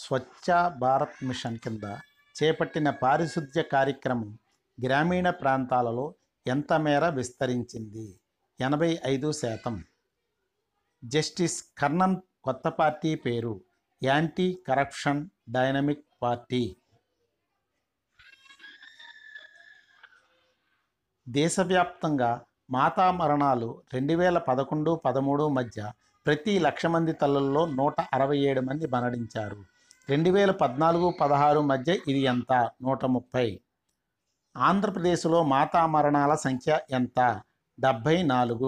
స్వచ్ఛ Bharat machine కింద చేపట్టిన పారిశుద్ధ్య కార్యక్రమం గ్రామీణ ప్రాంతాలలో ఎంత మేర విస్తరించింది ఎనభై ఐదు శాతం జస్టిస్ కర్ణన్ కొత్త పార్టీ పేరు యాంటీ కరప్షన్ డైనమిక్ పార్టీ దేశవ్యాప్తంగా మాతా మరణాలు రెండు వేల పదకొండు పదమూడు మధ్య ప్రతి లక్ష మంది తల్లుల్లో నూట అరవై ఏడు మంది మరణించారు రెండు వేల పద్నాలుగు పదహారు మధ్య ఇది ఎంత నూట ముప్పై ఆంధ్రప్రదేశ్లో మాతా మరణాల సంఖ్య ఎంత డెబ్భై నాలుగు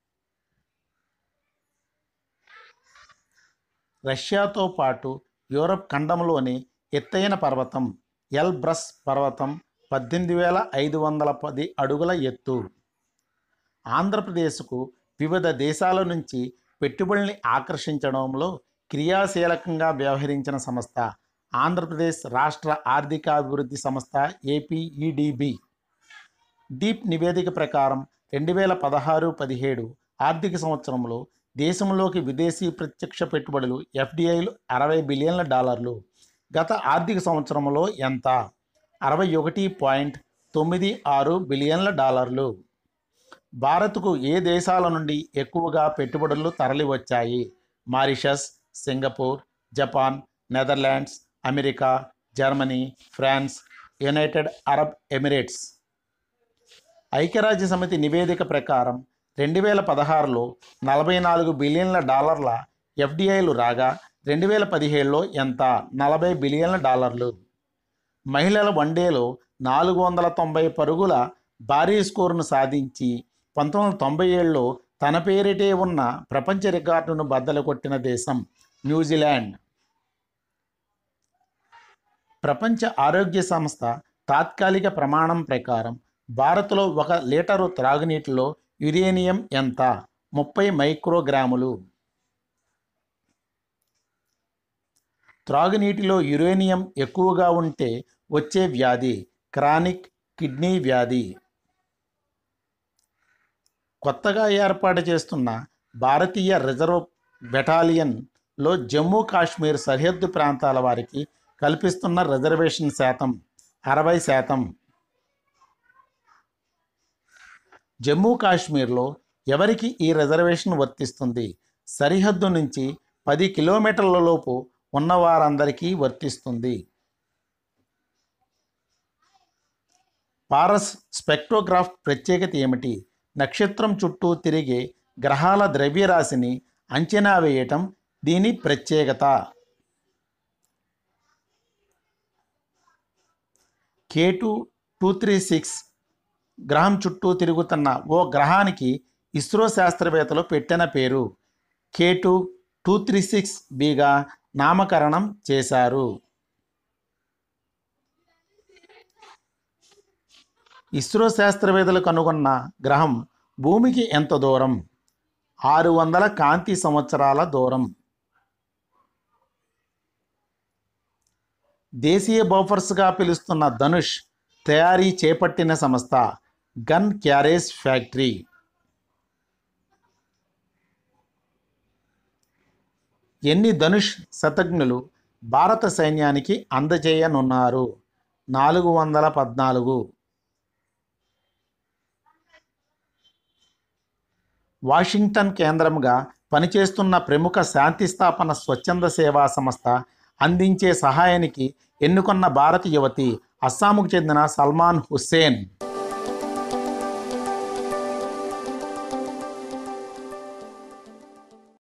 రష్యాతో పాటు యూరప్ ఖండంలోని ఎత్తైన పర్వతం ఎల్బ్రస్ పర్వతం పద్దెనిమిది వేల ఐదు వందల పది అడుగుల ఎత్తు ఆంధ్రప్రదేశ్కు వివిధ దేశాల నుంచి పెట్టుబడుల్ని ఆకర్షించడంలో క్రియాశీలకంగా వ్యవహరించిన సంస్థ ఆంధ్రప్రదేశ్ రాష్ట్ర ఆర్థికాభివృద్ధి సంస్థ ఏపీఈడిబి డీప్ నివేదిక ప్రకారం రెండు వేల పదహారు పదిహేడు ఆర్థిక సంవత్సరంలో దేశంలోకి విదేశీ ప్రత్యక్ష పెట్టుబడులు ఎఫ్డిఐలు అరవై బిలియన్ల డాలర్లు గత ఆర్థిక సంవత్సరంలో ఎంత అరవై ఒకటి పాయింట్ తొమ్మిది ఆరు బిలియన్ల డాలర్లు భారత్కు ఏ దేశాల నుండి ఎక్కువగా పెట్టుబడులు తరలివచ్చాయి Mauritius Singapore Japan Netherlands America Germany France United Arab Emirates ఐక్యరాజ్య సమితి నివేదిక ప్రకారం రెండు వేల పదహారులో నలభై నాలుగు బిలియన్ల డాలర్ల ఎఫ్డిఐలు రాగా రెండు వేల పదిహేడులో ఎంత నలభై బిలియన్ల డాలర్లు మహిళల వన్డేలో నాలుగు వందల తొంభై పరుగుల భారీ స్కోరును సాధించి పంతొమ్మిది వందల తొంభై ఏడులో తన పేరిటే ఉన్న ప్రపంచ రికార్డును బద్దలు కొట్టిన దేశం న్యూజిలాండ్ ప్రపంచ ఆరోగ్య సంస్థ తాత్కాలిక ప్రమాణం ప్రకారం భారత్లో ఒక లీటరు త్రాగునీటిలో యురేనియం ఎంత ముప్పై మైక్రోగ్రాములు త్రాగునీటిలో యురేనియం ఎక్కువగా ఉంటే వచ్చే వ్యాధి క్రానిక్ కిడ్నీ వ్యాధి కొత్తగా ఏర్పాటు చేస్తున్న భారతీయ రిజర్వ్ బెటాలియన్లో జమ్మూ కాశ్మీర్ సరిహద్దు ప్రాంతాల వారికి కల్పిస్తున్న రిజర్వేషన్ శాతం అరవై శాతం జమ్మూ కాశ్మీర్లో ఎవరికి ఈ రిజర్వేషన్ వర్తిస్తుంది సరిహద్దు నుంచి పది కిలోమీటర్ల లోపు ఉన్న వారందరికీ వర్తిస్తుంది పారస్ స్పెక్ట్రోగ్రాఫ్ ప్రత్యేకత ఏమిటి నక్షత్రం చుట్టూ తిరిగే గ్రహాల ద్రవ్యరాశిని అంచనా వేయటం దీని ప్రత్యేకత K two two three six గ్రహం చుట్టూ తిరుగుతున్న ఓ గ్రహానికి ఇస్రో శాస్త్రవేత్తలు పెట్టిన పేరు K two two three six బిగా నామకరణం చేశారు ఇస్రో శాస్త్రవేత్తలు కనుగొన్న గ్రహం భూమికి ఎంత దూరం ఆరు వందల కాంతి సంవత్సరాల దూరం దేశీయ బఫర్స్గా పిలుస్తున్న ధనుష్ తయారీ చేపట్టిన సంస్థ గన్ క్యారేజ్ ఫ్యాక్టరీ ఎన్ని ధనుష్ శతజ్ఞులు భారత సైన్యానికి అందజేయనున్నారు నాలుగు వందల పద్నాలుగు వాషింగ్టన్ కేంద్రంగా పనిచేస్తున్న ప్రముఖ శాంతి స్థాపన స్వచ్ఛంద సేవా సంస్థ అందించే సహాయానికి ఎన్నుకున్న భారత యువతి అస్సాంకు చెందిన సల్మాన్ హుస్సేన్